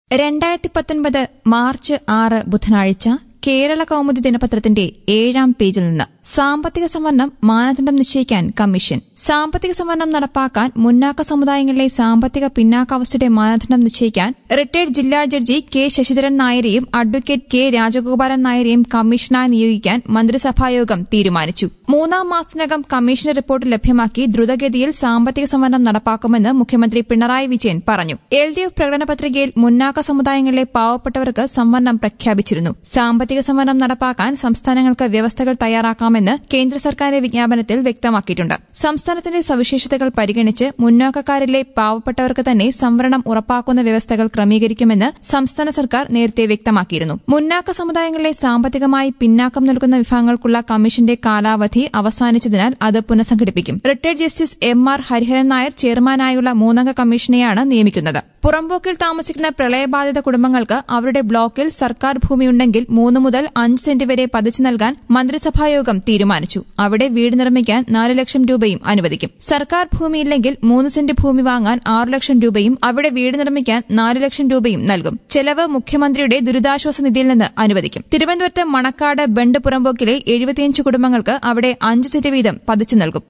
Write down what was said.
രണ്ടായിരത്തി പത്തൊൻപത് മാർച്ച് ആറ് ബുധനാഴ്ച കേരള കൗമുദി ദിനപത്രത്തിന്റെ ഏഴാം പേജിൽ നിന്ന് സാമ്പത്തിക സംവരണം മാനദണ്ഡം നിശ്ചയിക്കാൻ കമ്മീഷൻ സാമ്പത്തിക സംവരണം നടപ്പാക്കാൻ മുന്നാക്ക സമുദായങ്ങളിലെ സാമ്പത്തിക പിന്നാക്കാവസ്ഥയുടെ മാനദണ്ഡം നിശ്ചയിക്കാൻ റിട്ടയർഡ് ജില്ലാ ജഡ്ജി കെ ശശിധരൻ നായരെയും അഡ്വക്കേറ്റ് കെ രാജഗോപാലൻ നായരെയും കമ്മീഷനായി നിയോഗിക്കാൻ മന്ത്രിസഭായോഗം തീരുമാനിച്ചു മൂന്നാം മാസത്തിനകം കമ്മീഷന്റെ റിപ്പോർട്ട് ലഭ്യമാക്കി ദ്രുതഗതിയിൽ സാമ്പത്തിക സംവരണം നടപ്പാക്കുമെന്ന് മുഖ്യമന്ത്രി പിണറായി വിജയൻ പറഞ്ഞു എൽ ഡി എഫ് പ്രകടന പത്രികയിൽ മുന്നാക്ക സമുദായങ്ങളിലെ പാവപ്പെട്ടവർക്ക് സംവരണം പ്രഖ്യാപിച്ചിരുന്നു സാമ്പത്തിക സംവരണം നടപ്പാക്കാൻ സംസ്ഥാനങ്ങൾക്ക് വ്യവസ്ഥകൾ തയ്യാറാക്കാമെന്ന് കേന്ദ്ര സർക്കാരിന്റെ വിജ്ഞാപനത്തിൽ വ്യക്തമാക്കിയിട്ടുണ്ട് സംസ്ഥാനത്തിന്റെ സവിശേഷതകൾ പരിഗണിച്ച് മുന്നാക്കക്കാരിലെ പാവപ്പെട്ടവർക്ക് തന്നെ സംവരണം ഉറപ്പാക്കുന്ന വ്യവസ്ഥകൾ ക്രമീകരിക്കുമെന്ന് സംസ്ഥാന സർക്കാർ നേരത്തെ വ്യക്തമാക്കിയിരുന്നു മുന്നാക്ക സമുദായങ്ങളിലെ സാമ്പത്തികമായി പിന്നാക്കം നൽകുന്ന വിഭാഗങ്ങൾക്കുള്ള കമ്മീഷന്റെ കാലാവധി അവസാനിച്ചതിനാൽ അത് പുനഃസംഘടിപ്പിക്കും retired justice M R Hariharan Nair ചെയർമാനായുള്ള മൂന്നംഗ കമ്മീഷനെയാണ് നിയമിക്കുന്നത് പുറമ്പോക്കിൽ താമസിക്കുന്ന പ്രളയബാധിത കുടുംബങ്ങൾക്ക് അവരുടെ ബ്ലോക്കിൽ സർക്കാർ ഭൂമിയുണ്ടെങ്കിൽ മൂന്ന് മുതൽ അഞ്ച് സെന്റ് വരെ പതിച്ചു നൽകാൻ മന്ത്രിസഭായോഗം തീരുമാനിച്ചു അവിടെ വീട് നിർമ്മിക്കാൻ നാല് ലക്ഷം രൂപയും അനുവദിക്കും സർക്കാർ ഭൂമിയില്ലെങ്കിൽ മൂന്ന് സെന്റ് ഭൂമി വാങ്ങാൻ ആറ് ലക്ഷം രൂപയും അവിടെ വീട് നിർമ്മിക്കാൻ നാല് ലക്ഷം രൂപയും നൽകും ചെലവ് മുഖ്യമന്ത്രിയുടെ ദുരിതാശ്വാസ നിധിയിൽ നിന്ന് അനുവദിക്കും തിരുവനന്തപുരത്ത് മണക്കാട് ബണ്ട് പുറമ്പോക്കിലെ എഴുപത്തിയഞ്ച് കുടുംബങ്ങൾക്ക് അവിടെ അഞ്ച് സെന്റ് വീതം പതിച്ചു നൽകും